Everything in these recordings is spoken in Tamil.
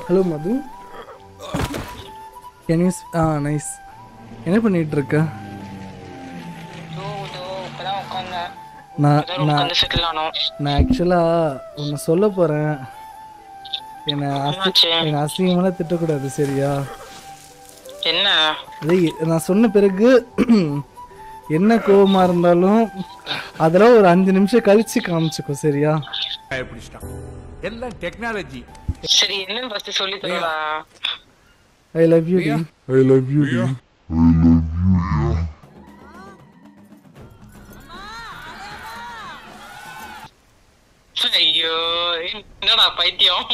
Hello Madhu can you ah nice என்ன பண்ணிட்டு இருக்க இதோ இதோ இப்பதான் உட்காந்தேன் நான் இப்பதான் நான் உட்காந்து செட்டில் ஆனோம் நான் ஆக்சுவலாக உன்னை சொல்ல போகிறேன் என்னை அசி என்னாச்சு என்னை அசிங்கமெல்லாம் திட்டக்கூடாது சரியா என்ன அதே நான் சொன்ன பிறகு என்ன கோவமா இருந்தாலும் அதெல்லாம் ஒரு அஞ்சு நிமிஷம் கழிச்சு காமிச்சுக்கோ சரியா பயப்பிடிச்சிட்டான் எல்லாம் டெக்னாலஜி சரி என்னன்னு ஃபர்ஸ்ட் சொல்லி தரடா I love you I love you ஐயோ என்னடா பைத்தியம்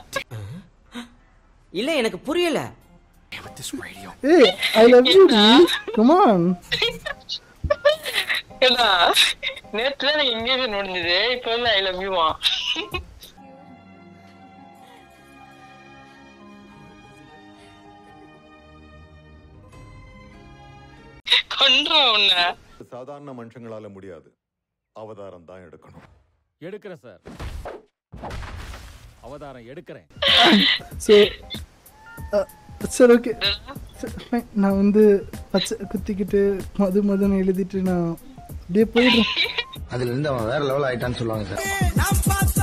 இல்ல எனக்கு புரியல ஏய் ஐ லவ் யூ டி கம் ஆன் ஏடா நேத்து தான் எனக்கு எங்கேஜ் முடிஞ்சது இப்போ வந்து ஐ லவ் யூவா கொன்றான் உன்னை சாதாரண மனுஷங்களால முடியாது அவதாரம் தான் எடுக்கணும் எடுக்கிறேன் சார் அவதாரம் எடுக்கிறேன் ஸோ சரி ஓகே நான் வந்து பச்சை குத்திக்கிட்டு மது மதுன்னு எழுதிட்டு நான் அப்படியே போயிடுறேன் அதுல இருந்து அவன் வேற லெவல் ஆயிட்டான்னு சொல்லுவாங்க சார்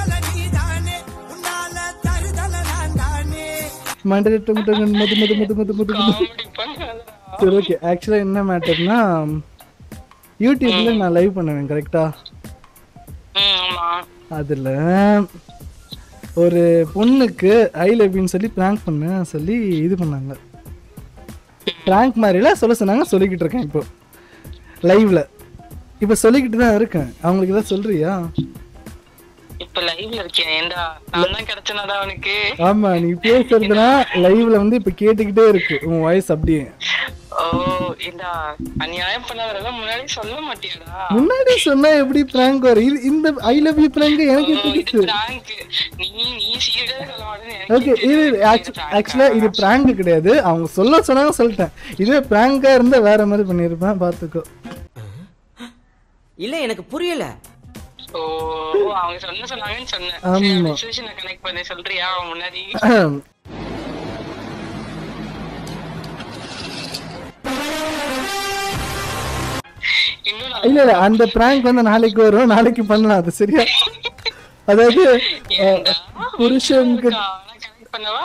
மண்டே டொங்கு டொங்கு மது மது மது மது மது மது காமெடி பண்ணாதடா சரி ஓகே ஆக்சுவலாக என்ன மேட்டர்னா யூடியூப்ல நான் லைவ் பண்ணுவேன் கரெக்டா ம் ஆமா அதில் ஒரு பொண்ணுக்கு ஐ லவ்யூன்னு சொல்லி ப்ராங்க் பண்ண சொல்லி இது பண்ணாங்க ப்ராங்க் மாதிரிலாம் சொல்ல சொன்னாங்க சொல்லிக்கிட்டு இருக்கேன் இப்போ லைவ்ல இப்போ சொல்லிக்கிட்டு தான் இருக்கேன் அவங்களுக்கு ஏதாவது சொல்றியா இப்ப லைவ்ல இருக்கேன் ஏண்டா நான் தான் கிடைச்சனாடா அவனுக்கு ஆமா நீ பேசுறதுனா லைவ்ல வந்து இப்போ கேட்டுக்கிட்டே இருக்கு உன் வாய்ஸ் அப்படியே ஓ ஏண்டா அநியாயம் பண்ணவரெல்லாம் முன்னாடி சொல்ல மாட்டியாடா முன்னாடி சொன்னா எப்படி ப்ராங்க் வரும் இது இந்த ஐ லவ் யூ ப்ராங்க் எனக்கு ஓ, இது பிடிச்சு prank. நீ நீ சீரியஸா சொல்ல மாட்டேன்னு ஓகே எனக்கு இது தெரியும். ஆக்சுவலா இது ப்ராங்க் கிடையாது அவங்க சொல்ல சொன்னாங்க சொல்லிட்டேன் இதே ப்ராங்கா இருந்தா வேற மாதிரி பண்ணிருப்பேன் பாத்துக்கோ இல்ல எனக்கு புரியல ஓ அவங்க சொன்ன சொன்னாங்கன்னு சொன்னேன் ஆமா. சுச்சுவேஷனை கனெக்ட் பண்ணி சொல்றியா அவன் முன்னாடி இன்னும் நான் இல்ல இல்ல அந்த ப்ராங்க் வந்து நாளைக்கு வரும் நாளைக்கு பண்ணலாம் அது சரியா அதாவது ஏன்டா? புருஷனுக்கு கனெக்ட் பண்ணவா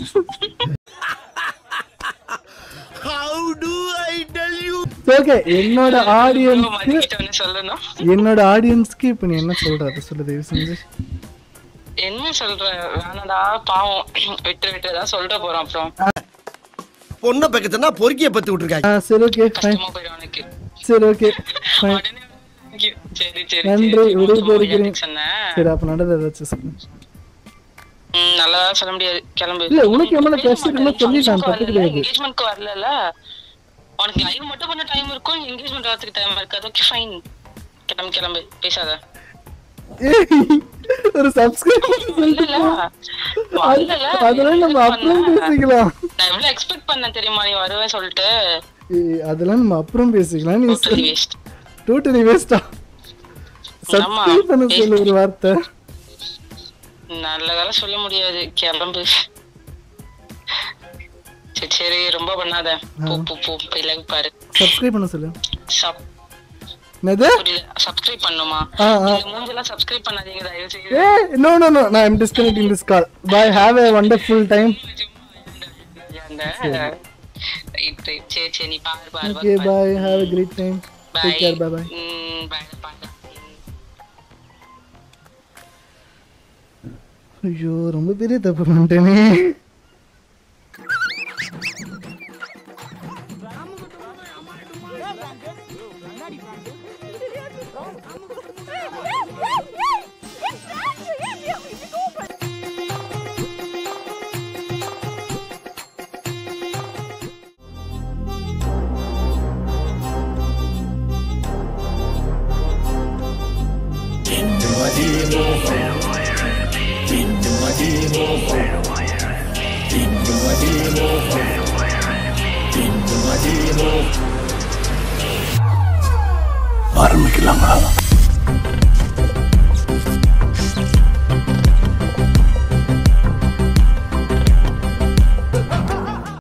ஓகே என்னோட ஆடியன்ஸ்க்கு மதிக்கிட்டவனே சொல்லணும் என்னோட ஆடியன்ஸ்க்கு இப்ப நீ என்ன சொல்ற அதை சொல்லு தயவு செஞ்சு என்ன சொல்ற வேணாடா பாவம் விட்டு விட்டு ஏதாவது சொல்லிட்டு போறோம் அப்புறம் பொண்ணை பக்கத்துனா பொறுக்கிய பத்து விட்டுருக்காங்க ஆ சரி ஓகே ஃபைன் கஷ்டமா போயிடும் அவனுக்கு சரி ஓகே ஃபைன் உடனே thank you. சரி சரி நன்றி, சரி. விடைபெறுகிறேன். மொத்தமா சொன்னேன் சரி அப்ப நடந்தது ஏதாச்சும் சொல்லு ம், நல்லதா சொல்ல முடியாது கிளம்பு இல்ல, உனக்கு எவ்வளவு pressure இருக்குன்னு சொல்லிட்டான், தப்பு கிடையாது. என்கேஜ்மெண்ட்க்கு வரல உனக்கு லைவ் மட்டும் பண்ண டைம் இருக்கும் என்கேஜ்மெண்ட் வரதுக்கு டைம் இருக்காது ஓகே ஃபைன் கிளம்பு கிளம்பு பேசாத ஏய், ஒரு சப்ஸ்கிரைபர் இல்லல வரல அதெல்லாம் நம்ம அப்புறம் பேசிக்கலாம் நான் எவ்வளவு எக்ஸ்பெக்ட் பண்ணேன் தெரியுமா நீ வருவேன் சொல்லிட்டு ஏய், அதெல்லாம் நம்ம அப்புறம் பேசிக்கலாம் நீ டோட்டலி வேஸ்ட் டோட்டலி வேஸ்டா சப்ஸ்கிரைப் பண்ண சொல்லு ஒரு வார்த்தை நல்லதால சொல்ல முடியாது கிளம்பு சரி சரி ரொம்ப பண்ணாத போ போ போ போய் லைவ் பாரு சப்ஸ்கிரைப் பண்ண சொல்லு சப் என்னது புரியல சப்ஸ்கிரைப் பண்ணுமா ஆ ஆ இந்த மூஞ்செல்லாம் சப்ஸ்கிரைப் பண்ணாதீங்க தயவு செய்து ஏய் நோ நோ நோ நான் I'm disconnecting this call bye have a wonderful time அந்த ரைட் ரைட் சரி சரி நீ பாரு பாரு okay bye have a great time bye take care bye bye hmm bye bye ஐயோ ரொம்ப பெரிய தப்பு பண்ணிட்டேனே ஆரம்பிக்கலாங்களா